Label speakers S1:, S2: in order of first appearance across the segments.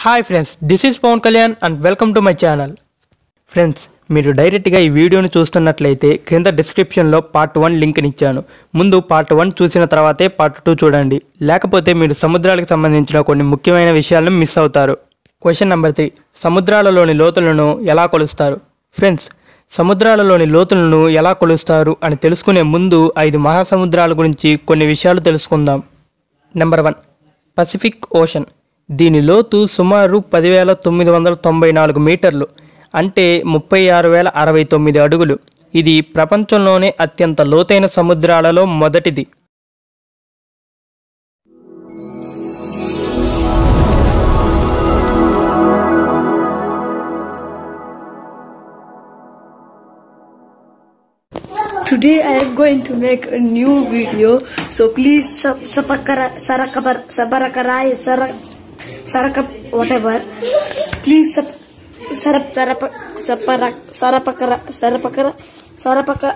S1: Hi friends this is Pawan Kalyan and welcome to my channel friends మీరు డైరెక్ట్గా ఈ వీడియోని చూస్తున్నట్లయితే కింద డిస్క్రిప్షన్లో పార్ట్ వన్ లింక్ని ఇచ్చాను ముందు పార్ట్ వన్ చూసిన తర్వాతే పార్ట్ టూ చూడండి లేకపోతే మీరు సముద్రాలకు సంబంధించిన కొన్ని ముఖ్యమైన విషయాలను మిస్ అవుతారు క్వశ్చన్ నెంబర్ త్రీ సముద్రాలలోని లోతులను ఎలా కొలుస్తారు ఫ్రెండ్స్ సముద్రాలలోని లోతులను ఎలా కొలుస్తారు అని తెలుసుకునే ముందు ఐదు మహాసముద్రాల గురించి కొన్ని విషయాలు తెలుసుకుందాం నెంబర్ వన్ పసిఫిక్ ఓషన్ దీని లోతు సుమారు పదివేల తొమ్మిది వందల తొంభై నాలుగు మీటర్లు అంటే ముప్పై ఆరు వేల అరవై తొమ్మిది అడుగులు ఇది ప్రపంచంలోనే అత్యంత లోతైన సముద్రాలలో మొదటిది
S2: Today I am going to make a new video, so please sub sabakara sarakabar sabarakarai sarak sarakap whatever. Please sub sarap sarap saparak sarapakara sarapakara sarapaka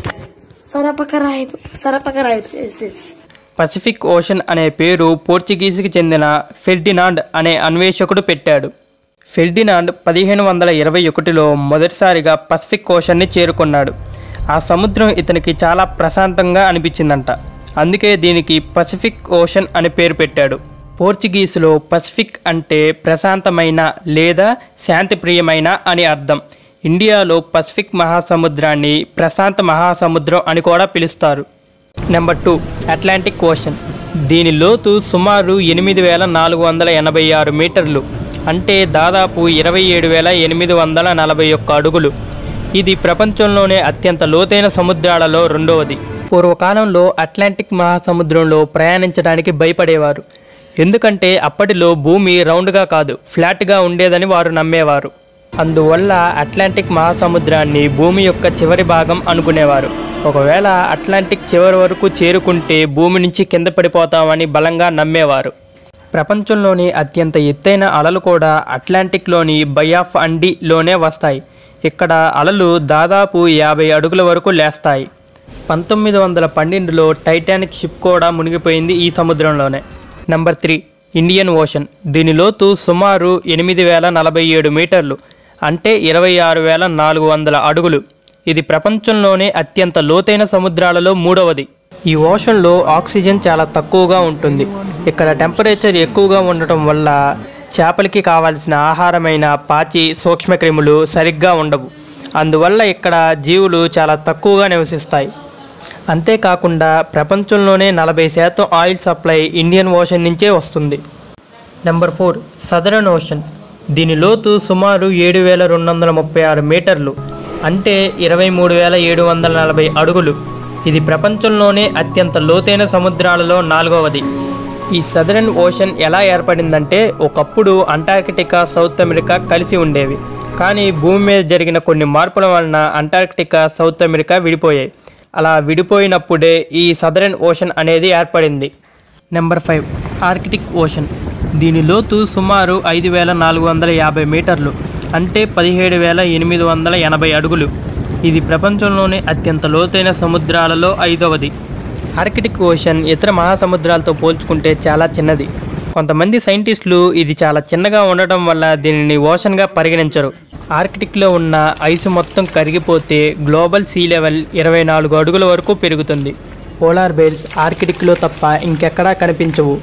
S2: sarapakarai sarapakarai. Yes, yes.
S1: Pacific Ocean అనే పేరు పోర్చుగీస్కి చెందిన Ferdinand అనే అన్వేషకుడు పెట్టాడు Ferdinand పదిహేను వందల ఇరవై ఒకటిలో మొదటిసారిగా పసిఫిక్ ఓషన్ని చేరుకున్నాడు ఆ సముద్రం ఇతనికి చాలా ప్రశాంతంగా అనిపించిందంట అందుకే దీనికి పసిఫిక్ ఓషన్ అని పేరు పెట్టాడు పోర్చుగీస్లో పసిఫిక్ అంటే ప్రశాంతమైన లేదా శాంతిప్రియమైన అని అర్థం ఇండియాలో పసిఫిక్ మహాసముద్రాన్ని ప్రశాంత మహాసముద్రం అని కూడా పిలుస్తారు నెంబర్ టూ అట్లాంటిక్ ఓషన్ దీని లోతు సుమారు ఎనిమిది వేల నాలుగు వందల ఎనభై ఆరు మీటర్లు అంటే దాదాపు ఇరవై ఏడు వేల ఎనిమిది వందల నలభై ఒక్క అడుగులు ఇది ప్రపంచంలోనే అత్యంత లోతైన సముద్రాలలో రెండవది పూర్వకాలంలో అట్లాంటిక్ మహాసముద్రంలో ప్రయాణించడానికి భయపడేవారు ఎందుకంటే అప్పటిలో భూమి రౌండ్గా కాదు ఫ్లాట్గా ఉండేదని వారు నమ్మేవారు అందువల్ల అట్లాంటిక్ మహాసముద్రాన్ని భూమి యొక్క చివరి భాగం అనుకునేవారు ఒకవేళ అట్లాంటిక్ చివరి వరకు చేరుకుంటే భూమి నుంచి కింద పడిపోతామని బలంగా నమ్మేవారు ప్రపంచంలోని అత్యంత ఎత్తైన అలలు కూడా అట్లాంటిక్లోని బై ఆఫ్ అండీలోనే వస్తాయి ఇక్కడ అలలు దాదాపు యాభై అడుగుల వరకు లేస్తాయి పంతొమ్మిది వందల పన్నెండులో టైటానిక్ షిప్ కూడా మునిగిపోయింది ఈ సముద్రంలోనే నంబర్ త్రీ ఇండియన్ ఓషన్ దీని లోతు సుమారు ఎనిమిది వేల నలభై ఏడు మీటర్లు అంటే ఇరవై ఆరు వేల నాలుగు వందల అడుగులు ఇది ప్రపంచంలోనే అత్యంత లోతైన సముద్రాలలో మూడవది ఈ ఓషన్లో ఆక్సిజన్ చాలా తక్కువగా ఉంటుంది ఇక్కడ టెంపరేచర్ ఎక్కువగా ఉండటం వల్ల చేపలకి కావాల్సిన ఆహారమైన పాచి సూక్ష్మక్రిములు సరిగ్గా ఉండవు అందువల్ల ఇక్కడ జీవులు చాలా తక్కువగా నివసిస్తాయి అంతేకాకుండా ప్రపంచంలోనే నలభై శాతం ఆయిల్ సప్లై ఇండియన్ ఓషన్ నుంచే వస్తుంది నెంబర్ ఫోర్ సదరన్ ఓషన్ దీని లోతు సుమారు ఏడు వేల రెండు వందల ముప్పై ఆరు మీటర్లు అంటే ఇరవై మూడు వేల ఏడు వందల నలభై అడుగులు ఇది ప్రపంచంలోనే అత్యంత లోతైన సముద్రాలలో నాలుగవది ఈ సదరన్ ఓషన్ ఎలా ఏర్పడిందంటే ఒకప్పుడు అంటార్కిటికా సౌత్ అమెరికా కలిసి ఉండేవి కానీ భూమి మీద జరిగిన కొన్ని మార్పుల వలన అంటార్కిటికా సౌత్ అమెరికా విడిపోయాయి అలా విడిపోయినప్పుడే ఈ సదరన్ ఓషన్ అనేది ఏర్పడింది నెంబర్ ఫైవ్ ఆర్కిటిక్ ఓషన్ దీని లోతు సుమారు ఐదు వేల నాలుగు వందల యాభై మీటర్లు అంటే పదిహేడు వేల ఎనిమిది వందల ఎనభై అడుగులు ఇది ప్రపంచంలోనే అత్యంత లోతైన సముద్రాలలో ఐదవది ఆర్కిటిక్ ఓషన్ ఇతర మహాసముద్రాలతో పోల్చుకుంటే చాలా చిన్నది కొంతమంది సైంటిస్టులు ఇది చాలా చిన్నగా ఉండటం వల్ల దీనిని ఓషన్గా పరిగణించరు ఆర్కిటిక్లో ఉన్న ఐసు మొత్తం కరిగిపోతే గ్లోబల్ సీ లెవెల్ ఇరవై నాలుగు అడుగుల వరకు పెరుగుతుంది పోలార్ బేర్స్ ఆర్కిటిక్లో తప్ప ఇంకెక్కడా కనిపించవు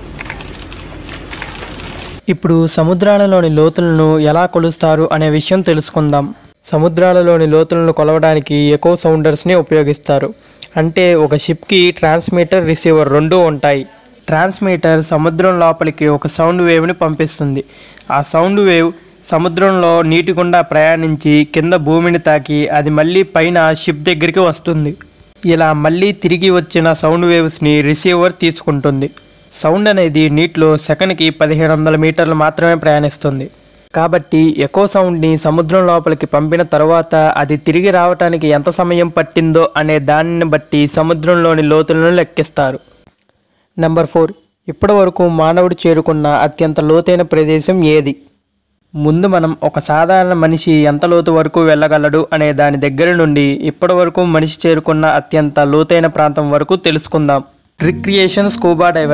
S1: ఇప్పుడు సముద్రాలలోని లోతులను ఎలా కొలుస్తారు అనే విషయం తెలుసుకుందాం సముద్రాలలోని లోతులను కొలవడానికి ఎకో సౌండర్స్ని ఉపయోగిస్తారు అంటే ఒక షిప్కి ట్రాన్స్మిటర్ రిసీవర్ రెండూ ఉంటాయి ట్రాన్స్మిటర్ సముద్రం లోపలికి ఒక సౌండ్ వేవ్ని పంపిస్తుంది ఆ సౌండ్ వేవ్ సముద్రంలో నీటి గుండా ప్రయాణించి కింద భూమిని తాకి అది మళ్ళీ పైన షిప్ దగ్గరికి వస్తుంది ఇలా మళ్ళీ తిరిగి వచ్చిన సౌండ్ వేవ్స్ని రిసీవర్ తీసుకుంటుంది సౌండ్ అనేది నీటిలో సెకన్కి పదిహేడు వందల మీటర్లు మాత్రమే ప్రయాణిస్తుంది కాబట్టి ఎకో సౌండ్ని సముద్రం లోపలికి పంపిన తర్వాత అది తిరిగి రావటానికి ఎంత సమయం పట్టిందో అనే దానిని బట్టి సముద్రంలోని లోతులను లెక్కిస్తారు నెంబర్ ఫోర్ ఇప్పటివరకు మానవుడు చేరుకున్న అత్యంత లోతైన ప్రదేశం ఏది ముందు మనం ఒక సాధారణ మనిషి ఎంత లోతు వరకు వెళ్ళగలడు అనే దాని దగ్గర నుండి ఇప్పటి వరకు మనిషి చేరుకున్న అత్యంత లోతైన ప్రాంతం వరకు తెలుసుకుందాం రిక్రియేషన్ స్కూబా డైవర్స్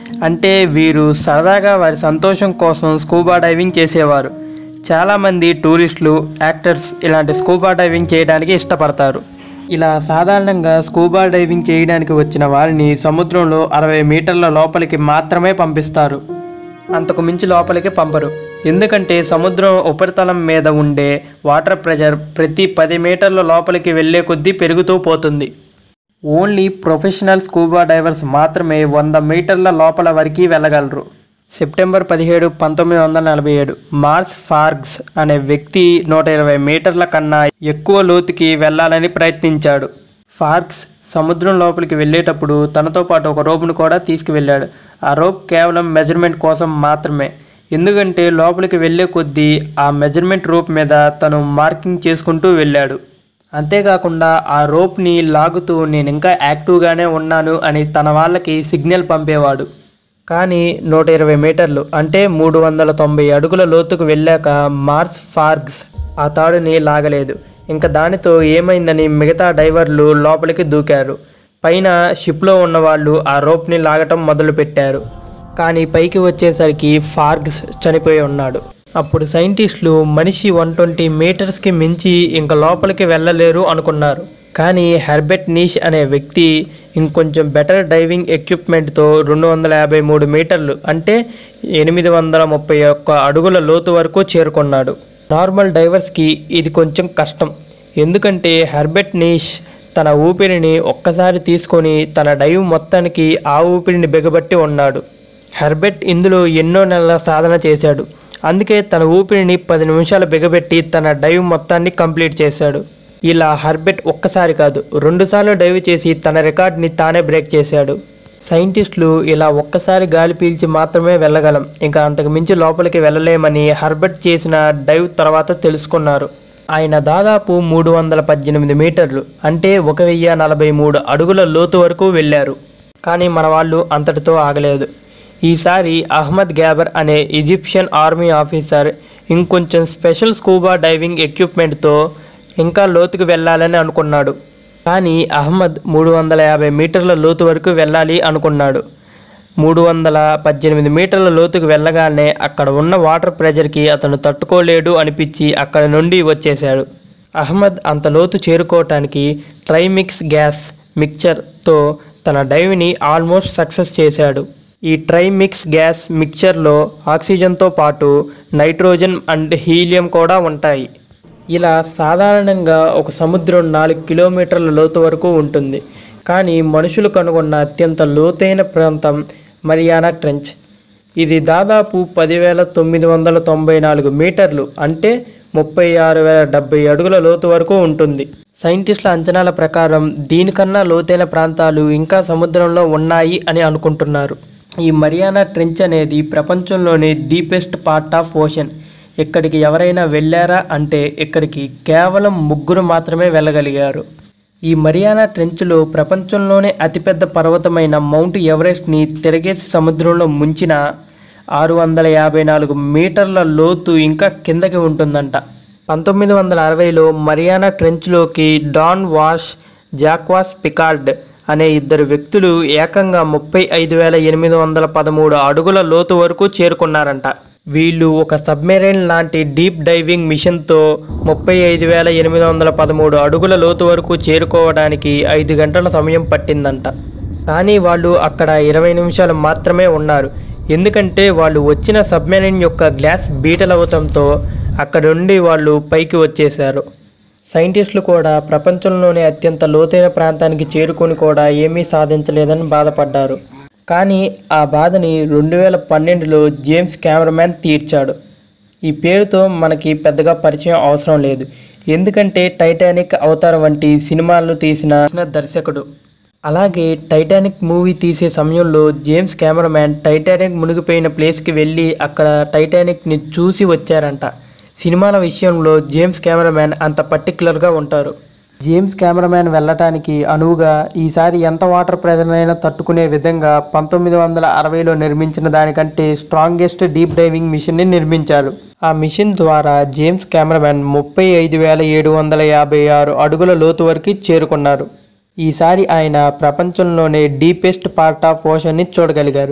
S1: అంటే వీరు సరదాగా వారి సంతోషం కోసం స్కూబా డైవింగ్ చేసేవారు చాలామంది టూరిస్టులు యాక్టర్స్ ఇలాంటి స్కూబా డైవింగ్ చేయడానికి ఇష్టపడతారు ఇలా సాధారణంగా స్కూబా డైవింగ్ చేయడానికి వచ్చిన వారిని సముద్రంలో అరవై మీటర్ల లోపలికి మాత్రమే పంపిస్తారు అంతకు మించి లోపలికి పంపరు ఎందుకంటే సముద్రం ఉపరితలం మీద ఉండే వాటర్ ప్రెషర్ ప్రతి పది మీటర్ల లోపలికి వెళ్ళే కొద్దీ పెరుగుతూ పోతుంది ఓన్లీ ప్రొఫెషనల్ స్కూబా డైవర్స్ మాత్రమే వంద మీటర్ల లోపల వరకు వెళ్ళగలరు సెప్టెంబర్ పదిహేడు పంతొమ్మిది వందల నలభై ఏడు మార్స్ ఫార్గ్స్ అనే వ్యక్తి నూట ఇరవై మీటర్ల కన్నా ఎక్కువ లోతుకి వెళ్ళాలని ప్రయత్నించాడు ఫార్క్స్ సముద్రం లోపలికి వెళ్ళేటప్పుడు తనతో పాటు ఒక రోప్ను కూడా తీసుకువెళ్ళాడు ఆ రోప్ కేవలం మెజర్మెంట్ కోసం మాత్రమే ఎందుకంటే లోపలికి వెళ్ళే కొద్దీ ఆ మెజర్మెంట్ రోప్ మీద తను మార్కింగ్ చేసుకుంటూ వెళ్ళాడు అంతేకాకుండా ఆ రోప్ని లాగుతూ నేను ఇంకా యాక్టివ్గానే ఉన్నాను అని తన వాళ్ళకి సిగ్నల్ పంపేవాడు కానీ నూట ఇరవై మీటర్లు అంటే మూడు వందల తొంభై అడుగుల లోతుకు వెళ్ళాక మార్స్ ఫార్గ్స్ ఆ తాడుని లాగలేదు ఇంకా దానితో ఏమైందని మిగతా డైవర్లు లోపలికి దూకారు పైన షిప్లో ఉన్న వాళ్ళు ఆ రోప్ని లాగటం మొదలుపెట్టారు కానీ పైకి వచ్చేసరికి ఫార్గ్స్ చనిపోయి ఉన్నాడు అప్పుడు సైంటిస్టులు మనిషి వన్ ట్వంటీ మీటర్స్కి మించి ఇంకా లోపలికి వెళ్ళలేరు అనుకున్నారు కానీ హెర్బెట్ నీష్ అనే వ్యక్తి ఇంకొంచెం బెటర్ డైవింగ్ ఎక్విప్మెంట్తో రెండు వందల యాభై మూడు మీటర్లు అంటే ఎనిమిది వందల ముప్పై ఒక్క అడుగుల లోతు వరకు చేరుకున్నాడు నార్మల్ డైవర్స్కి ఇది కొంచెం కష్టం ఎందుకంటే హెర్బెట్ నీష్ తన ఊపిరిని ఒక్కసారి తీసుకొని తన డైవ్ మొత్తానికి ఆ ఊపిరిని బిగబట్టి ఉన్నాడు హెర్బెట్ ఇందులో ఎన్నో నెలల సాధన చేశాడు అందుకే తన ఊపిరిని పది నిమిషాలు బిగబెట్టి తన డైవ్ మొత్తాన్ని కంప్లీట్ చేశాడు ఇలా హర్బెట్ ఒక్కసారి కాదు రెండుసార్లు డైవ్ చేసి తన రికార్డ్ని తానే బ్రేక్ చేశాడు సైంటిస్టులు ఇలా ఒక్కసారి గాలి పీల్చి మాత్రమే వెళ్ళగలం ఇంకా అంతకు మించి లోపలికి వెళ్ళలేమని హర్బెట్ చేసిన డైవ్ తర్వాత తెలుసుకున్నారు ఆయన దాదాపు మూడు వందల పద్దెనిమిది మీటర్లు అంటే ఒక వెయ్యి నలభై మూడు అడుగుల లోతు వరకు వెళ్ళారు కానీ మన వాళ్ళు అంతటితో ఆగలేదు ఈసారి అహ్మద్ గ్యాబర్ అనే ఈజిప్షియన్ ఆర్మీ ఆఫీసర్ ఇంకొంచెం స్పెషల్ స్కూబా డైవింగ్ ఎక్విప్మెంట్తో ఇంకా లోతుకు వెళ్ళాలని అనుకున్నాడు కానీ అహ్మద్ మూడు వందల యాభై మీటర్ల లోతు వరకు వెళ్ళాలి అనుకున్నాడు మూడు వందల పద్దెనిమిది మీటర్ల లోతుకు వెళ్ళగానే అక్కడ ఉన్న వాటర్ ప్రెషర్కి అతను తట్టుకోలేడు అనిపించి అక్కడ నుండి వచ్చేశాడు అహ్మద్ అంత లోతు చేరుకోవటానికి ట్రైమిక్స్ గ్యాస్ మిక్చర్తో తన డైవ్ని ఆల్మోస్ట్ సక్సెస్ చేశాడు ఈ ట్రైమిక్స్ గ్యాస్ మిక్చర్లో ఆక్సిజన్తో పాటు నైట్రోజన్ అండ్ హీలియం కూడా ఉంటాయి ఇలా సాధారణంగా ఒక సముద్రం నాలుగు కిలోమీటర్ల లోతు వరకు ఉంటుంది కానీ మనుషులు కనుగొన్న అత్యంత లోతైన ప్రాంతం మరియానా ట్రెంచ్ ఇది దాదాపు పదివేల తొమ్మిది వందల తొంభై నాలుగు మీటర్లు అంటే ముప్పై ఆరు వేల డెబ్బై అడుగుల లోతు వరకు ఉంటుంది సైంటిస్టుల అంచనాల ప్రకారం దీనికన్నా లోతైన ప్రాంతాలు ఇంకా సముద్రంలో ఉన్నాయి అని అనుకుంటున్నారు ఈ మరియానా ట్రెంచ్ అనేది ప్రపంచంలోని డీపెస్ట్ పార్ట్ ఆఫ్ ఓషన్ ఇక్కడికి ఎవరైనా వెళ్ళారా అంటే ఇక్కడికి కేవలం ముగ్గురు మాత్రమే వెళ్ళగలిగారు ఈ మరియానా ట్రెంచ్లో ప్రపంచంలోనే అతిపెద్ద పర్వతమైన మౌంట్ ఎవరెస్ట్ని తిరగేసి సముద్రంలో ముంచిన ఆరు వందల యాభై నాలుగు మీటర్ల లోతు ఇంకా కిందకి ఉంటుందంట పంతొమ్మిది వందల అరవైలో మరియానా ట్రెంచ్లోకి డాన్ వాష్ జాక్వాస్ పికార్డ్ అనే ఇద్దరు వ్యక్తులు ఏకంగా ముప్పై ఐదు వేల ఎనిమిది వందల పదమూడు అడుగుల లోతు వరకు చేరుకున్నారంట వీళ్ళు ఒక సబ్మెరైన్ లాంటి డీప్ డైవింగ్ మిషన్తో ముప్పై ఐదు వేల ఎనిమిది వందల పదమూడు అడుగుల లోతు వరకు చేరుకోవడానికి ఐదు గంటల సమయం పట్టిందంట కానీ వాళ్ళు అక్కడ ఇరవై నిమిషాలు మాత్రమే ఉన్నారు ఎందుకంటే వాళ్ళు వచ్చిన సబ్మెరైన్ యొక్క గ్లాస్ బీటలవటంతో అక్కడ నుండి వాళ్ళు పైకి వచ్చేశారు సైంటిస్టులు కూడా ప్రపంచంలోనే అత్యంత లోతైన ప్రాంతానికి చేరుకొని కూడా ఏమీ సాధించలేదని బాధపడ్డారు కానీ ఆ బాధని రెండు వేల పన్నెండులో జేమ్స్ కెమెరామ్యాన్ తీర్చాడు ఈ పేరుతో మనకి పెద్దగా పరిచయం అవసరం లేదు ఎందుకంటే టైటానిక్ అవతారం వంటి సినిమాలు తీసిన దర్శకుడు అలాగే టైటానిక్ మూవీ తీసే సమయంలో జేమ్స్ కెమెరామ్యాన్ టైటానిక్ మునిగిపోయిన ప్లేస్కి వెళ్ళి అక్కడ టైటానిక్ని చూసి వచ్చారంట సినిమాల విషయంలో జేమ్స్ కెమెరామ్యాన్ అంత పర్టికులర్గా ఉంటారు జేమ్స్ కెమెరామ్యాన్ వెళ్ళటానికి అనువుగా ఈసారి ఎంత వాటర్ ప్రెజర్ అయినా తట్టుకునే విధంగా పంతొమ్మిది వందల అరవైలో నిర్మించిన దానికంటే స్ట్రాంగెస్ట్ డీప్ డైవింగ్ మిషన్ని నిర్మించారు ఆ మిషన్ ద్వారా జేమ్స్ కెమెరామ్యాన్ ముప్పై ఐదు వేల ఏడు వందల యాభై ఆరు అడుగుల లోతు వరకు చేరుకున్నారు ఈసారి ఆయన ప్రపంచంలోనే డీపెస్ట్ పార్ట్ ఆఫ్ ఓషన్ని చూడగలిగారు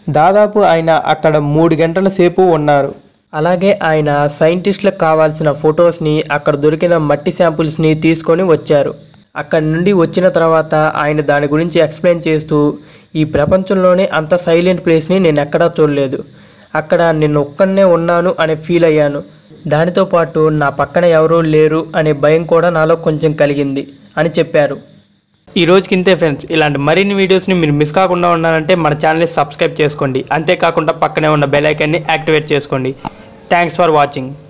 S1: దాదాపు ఆయన అక్కడ మూడు గంటల సేపు ఉన్నారు అలాగే ఆయన సైంటిస్టులకు కావాల్సిన ఫొటోస్ని అక్కడ దొరికిన మట్టి శాంపుల్స్ని తీసుకొని వచ్చారు అక్కడ నుండి వచ్చిన తర్వాత ఆయన దాని గురించి ఎక్స్ప్లెయిన్ చేస్తూ ఈ ప్రపంచంలోనే అంత సైలెంట్ ప్లేస్ని నేను ఎక్కడా చూడలేదు అక్కడ నేను ఒక్కనే ఉన్నాను అనే ఫీల్ అయ్యాను దానితో పాటు నా పక్కన ఎవరూ లేరు అనే భయం కూడా నాలో కొంచెం కలిగింది అని చెప్పారు ఈ రోజుకి ఇంతే ఫ్రెండ్స్ ఇలాంటి మరిన్ని వీడియోస్ని మీరు మిస్ కాకుండా ఉండాలంటే మన ఛానల్ని సబ్స్క్రైబ్ చేసుకోండి అంతేకాకుండా పక్కనే ఉన్న బెల్ ఐకాన్ని యాక్టివేట్ చేసుకోండి థ్యాంక్స్ ఫర్ వాచింగ్